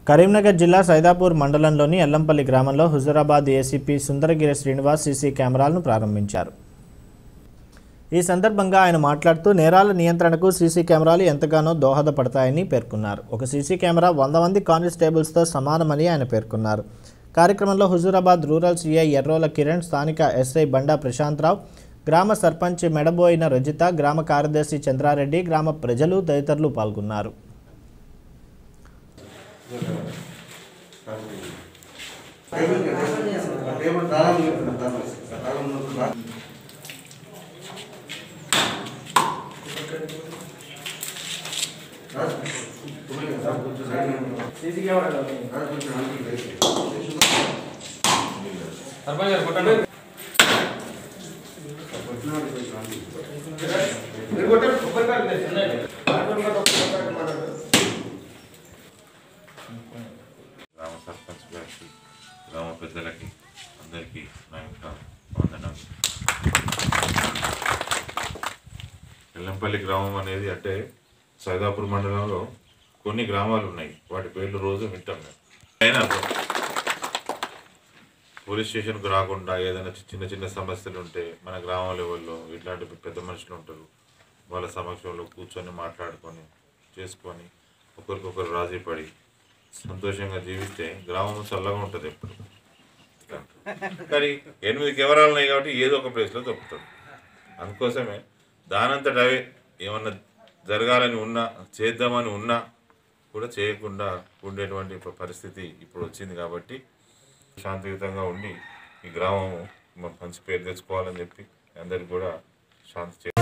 కరీంనగర్ జిల్లా సైదాపూర్ మండలంలోని ఎల్లంపల్లి గ్రామంలో హుజురాబాద్ ఏసీపీ సుందరగిరి శ్రీనివాస్ సీసీ కెమెరాలను ప్రారంభించారు ఈ సందర్భంగా ఆయన మాట్లాడుతూ నేరాల నియంత్రణకు సీసీ కెమెరాలు ఎంతగానో దోహదపడతాయని పేర్కొన్నారు ఒక సీసీ కెమెరా వంద మంది కానిస్టేబుల్స్తో సమానమని ఆయన పేర్కొన్నారు కార్యక్రమంలో హుజూరాబాద్ రూరల్ సీఐ ఎర్రోల కిరణ్ స్థానిక ఎస్ఐ బండా ప్రశాంతరావు గ్రామ సర్పంచ్ మెడబోయిన రజిత గ్రామ కార్యదర్శి చంద్రారెడ్డి గ్రామ ప్రజలు తదితరులు పాల్గొన్నారు సర్పంచ్ గారు కొట్టండి మీరు కొట్టండి కొబ్బరికాయలు ఉన్నాయి, ఉన్నాయి. కొబ్బరికాయలు కొబ్బరికాయలు మాట్లాడండి. గ్రామ సర్పంచ్ గారికి గ్రామ పెద్దలకి అందరికీ నా యొక్క వందనాలు ఎల్లంపల్లి గ్రామం అనేది అంటే సైదాపూర్ మండలంలో కొన్ని గ్రామాలు ఉన్నాయి వాటి పేర్లు రోజు వింటాం మేము అయినా పోలీస్ స్టేషన్కు రాకుండా ఏదైనా చి- చిన్న చిన్న సమస్యలు ఉంటే మన గ్రామం లెవెల్లో ఇట్లాంటి పెద్ద మనుషులు ఉంటారు వాళ్ళ సమక్షంలో కూర్చొని మాట్లాడుకొని చేసుకొని ఒకరికొకరు రాజీ పడి సంతోషంగా జీవిస్తే గ్రామం చల్లగా ఉంటుంది ఎప్పుడు కానీ ఎనిమిది కెమెరాలు ఉన్నాయి కాబట్టి ఏదో ఒక ప్లేస్లో దొరుకుతుంది అందుకోసమే దానంతట అవే ఏమన్నా జరగాలని ఉన్నా చేద్దామని ఉన్నా కూడా చేయకుండా ఉండేటువంటి ప- పరిస్థితి ఇప్పుడు వచ్చింది కాబట్టి శాంతియుతంగా ఉండి ఈ గ్రామం మంచి పేరు తెచ్చుకోవాలని చెప్పి అందరికి కూడా శాంతి చే